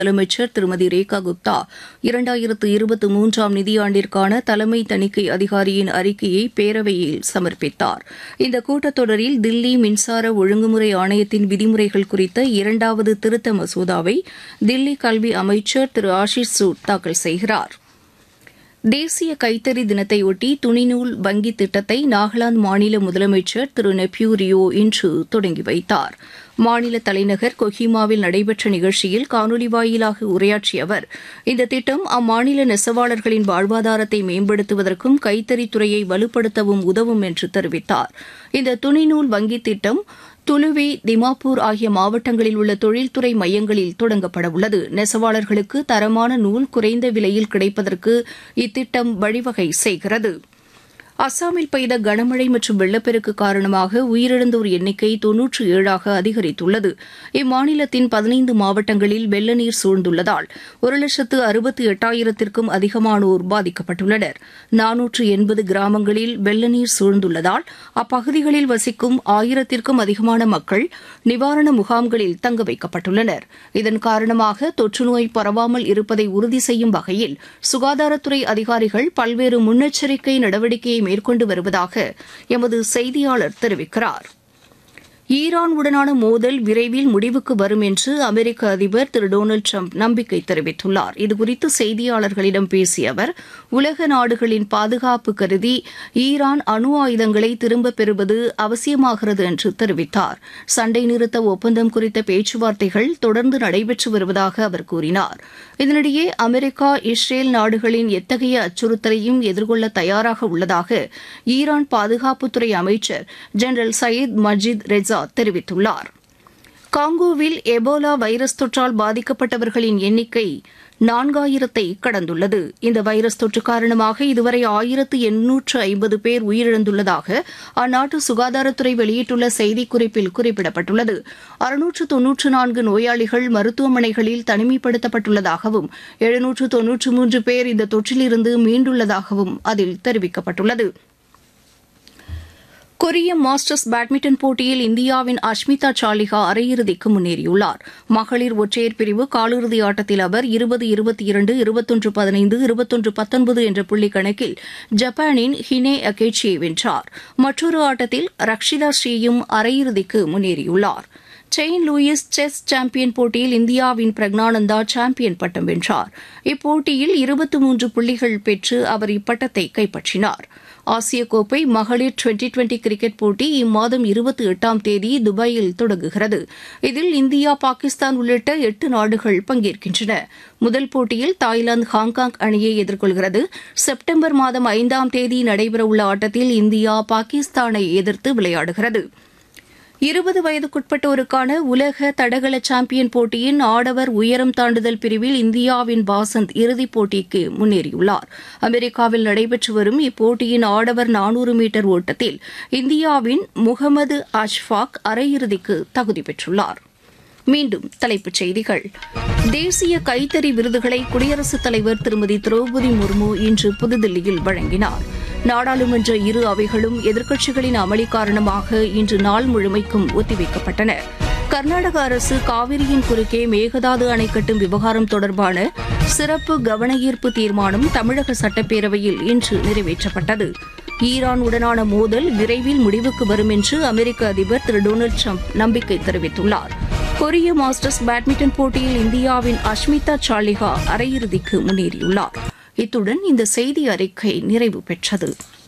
முதலமைச்சர் திருமதி ரேகா குப்தா இரண்டாயிரத்து இருபத்தி மூன்றாம் நிதியாண்டிற்கான தலைமை தணிக்கை அதிகாரியின் அறிக்கையை பேரவையில் சமர்ப்பித்தார் இந்த கூட்டத்தொடரில் தில்லி மின்சார ஒழுங்குமுறை ஆணையத்தின் விதிமுறைகள் குறித்த இரண்டாவது திருத்த மசோதாவை தில்லி கல்வி அமைச்சர் திரு ஆஷிஷ் சூட் தாக்கல் செய்கிறார் தேசிய கைத்தறி தினத்தையொட்டி துணிநூல் வங்கி திட்டத்தை நாகாலாந்து மாநில முதலமைச்சர் திரு நெப்யூ ரியோ இன்று தொடங்கி வைத்தார் மாநில தலைநகர் கொஹிமாவில் நடைபெற்ற நிகழ்ச்சியில் காணொலி வாயிலாக உரையாற்றிய அவர் இந்த திட்டம் அம்மாநில நெசவாளர்களின் வாழ்வாதாரத்தை மேம்படுத்துவதற்கும் கைத்தறித்துறையை வலுப்படுத்தவும் உதவும் என்று தெரிவித்தார் இந்த துணிநூல் வங்கி திட்டம் துலுவி திமாப்பூர் ஆகிய மாவட்டங்களில் உள்ள தொழில்துறை மையங்களில் தொடங்கப்பட உள்ளது நெசவாளர்களுக்கு தரமான நூல் குறைந்த விலையில் கிடைப்பதற்கு இத்திட்டம் வழிவகை செய்கிறது அஸ்ஸாமில் பெய்த கனமழை மற்றும் வெள்ளப்பெருக்கு காரணமாக உயிரிழந்தோர் எண்ணிக்கை தொன்னூற்று ஏழாக அதிகரித்துள்ளது இம்மாநிலத்தின் பதினைந்து மாவட்டங்களில் வெள்ள நீர் சூழ்ந்துள்ளதால் ஒரு லட்சத்து அறுபத்தி எட்டாயிரத்திற்கும் அதிகமானோர் பாதிக்கப்பட்டுள்ளனர் நானூற்று எண்பது கிராமங்களில் வெள்ள நீர் சூழ்ந்துள்ளதால் அப்பகுதிகளில் வசிக்கும் ஆயிரத்திற்கும் அதிகமான மக்கள் நிவாரண முகாம்களில் தங்க வைக்கப்பட்டுள்ளனர் இதன் காரணமாக தொற்றுநோய் பரவாமல் இருப்பதை உறுதி செய்யும் வகையில் சுகாதாரத்துறை அதிகாரிகள் பல்வேறு முன்னெச்சரிக்கை நடவடிக்கையை மேற்கொண்டு வருவதாக எமது செய்தியாளர் தெரிவிக்கிறார் ஈரான் உடனான மோதல் விரைவில் முடிவுக்கு வரும் என்று அமெரிக்க அதிபர் திரு டொனால்டு ட்ரம்ப் நம்பிக்கை தெரிவித்துள்ளார் இதுகுறித்து செய்தியாளர்களிடம் பேசிய அவர் உலக நாடுகளின் பாதுகாப்பு கருதி ஈரான் அணு ஆயுதங்களை திரும்பப் பெறுவது அவசியமாகிறது என்று தெரிவித்தார் சண்டை நிறுத்த ஒப்பந்தம் குறித்த பேச்சுவார்த்தைகள் தொடர்ந்து நடைபெற்று வருவதாக அவர் கூறினார் இதனிடையே அமெரிக்கா இஸ்ரேல் நாடுகளின் எத்தகைய அச்சுறுத்தலையும் எதிர்கொள்ள தயாராக உள்ளதாக ஈரான் பாதுகாப்புத்துறை அமைச்சர் ஜெனரல் சயீத் மஜித் ரெஜா தெரிவித்துள்ளார் காங்கோவில் எபோலா வைரஸ் தொற்றால் பாதிக்கப்பட்டவர்களின் எண்ணிக்கை நான்காயிரத்தை கடந்துள்ளது இந்த வைரஸ் தொற்று காரணமாக இதுவரை ஆயிரத்து எண்ணூற்று ஐம்பது பேர் உயிரிழந்துள்ளதாக அந்நாட்டு சுகாதாரத்துறை வெளியிட்டுள்ள செய்திக்குறிப்பில் குறிப்பிடப்பட்டுள்ளது அறுநூற்று தொன்னூற்று நான்கு நோயாளிகள் மருத்துவமனைகளில் தனிமைப்படுத்தப்பட்டுள்ளதாகவும் எழுநூற்று தொன்னூற்று மூன்று பேர் இந்த தொற்றிலிருந்து மீண்டுள்ளதாகவும் அதில் தெரிவிக்கப்பட்டுள்ளது கொரிய மாஸ்டர்ஸ் பேட்மிண்டன் போட்டியில் இந்தியாவின் அஷ்மிதா சாலிஹா அரையிறுதிக்கு முன்னேறியுள்ளார் மகளிர் ஒற்றையர் பிரிவு காலிறுதி ஆட்டத்தில் அவர் இருபது இருபத்தி இரண்டு இருபத்தொன்று பதினைந்து இருபத்தொன்று பத்தொன்பது என்ற புள்ளி கணக்கில் ஜப்பானின் ஹினே அகேச்சியை வென்றார் மற்றொரு ஆட்டத்தில் ரக்ஷிதா ஸ்ரீயும் அரையிறுதிக்கு முன்னேறியுள்ளார் செயின் லூயிஸ் செஸ் சாம்பியன் போட்டியில் இந்தியாவின் பிரக்னானந்தா சாம்பியன் பட்டம் வென்றார் இப்போட்டியில் இருபத்தி மூன்று புள்ளிகள் பெற்று அவர் இப்பட்டத்தை கைப்பற்றினார் ஆசிய கோப்பை மகளிர் டுவெண்டி டுவெண்டி கிரிக்கெட் போட்டி இம்மாதம் இருபத்தி எட்டாம் தேதி துபாயில் தொடங்குகிறது இதில் இந்தியா பாகிஸ்தான் உள்ளிட்ட எட்டு நாடுகள் பங்கேற்கின்றன முதல் போட்டியில் தாய்லாந்து ஹாங்காங் அணியை எதிர்கொள்கிறது செப்டம்பர் மாதம் ஐந்தாம் தேதி நடைபெறவுள்ள ஆட்டத்தில் இந்தியா பாகிஸ்தானை எதிர்த்து விளையாடுகிறது இருபது வயதுக்குட்பட்டோருக்கான உலக தடகள சாம்பியன் போட்டியின் ஆடவர் உயரம் தாண்டுதல் பிரிவில் இந்தியாவின் பாசந்த் இறுதிப் போட்டிக்கு முன்னேறியுள்ளார் அமெரிக்காவில் நடைபெற்று வரும் இப்போட்டியின் ஆடவர் நானூறு மீட்டர் ஓட்டத்தில் இந்தியாவின் முகமது அஷ்ஃபாக் அரையிறுதிக்கு தகுதி பெற்றுள்ளார் மீண்டும் தலைப்புச் செய்திகள் தேசிய கைத்தறி விருதுகளை குடியரசுத் தலைவர் திருமதி திரௌபதி முர்மு இன்று புதுதில்லியில் வழங்கினார் நாடாளுமன்ற இரு அவைகளும் எதிர்க்கட்சிகளின் அமளி காரணமாக இன்று நாள் முழுமைக்கும் ஒத்திவைக்கப்பட்டன கர்நாடக அரசு காவிரியின் குறுக்கே மேகதாது அணை கட்டும் விவகாரம் தொடர்பான சிறப்பு கவனஈர்ப்பு தீர்மானம் தமிழக சட்டப்பேரவையில் இன்று நிறைவேற்றப்பட்டது ஈரான் உடனான மோதல் விரைவில் முடிவுக்கு வரும் என்று அமெரிக்க அதிபர் திரு டொனால்டு ட்ரம்ப் நம்பிக்கை தெரிவித்துள்ளார் கொரிய மாஸ்டர்ஸ் பேட்மிண்டன் போட்டியில் இந்தியாவின் அஷ்மிதா சாலிஹா அரையிறுதிக்கு முன்னேறியுள்ளார் இத்துடன் இந்த செய்தி அறிக்கை நிறைவு பெற்றது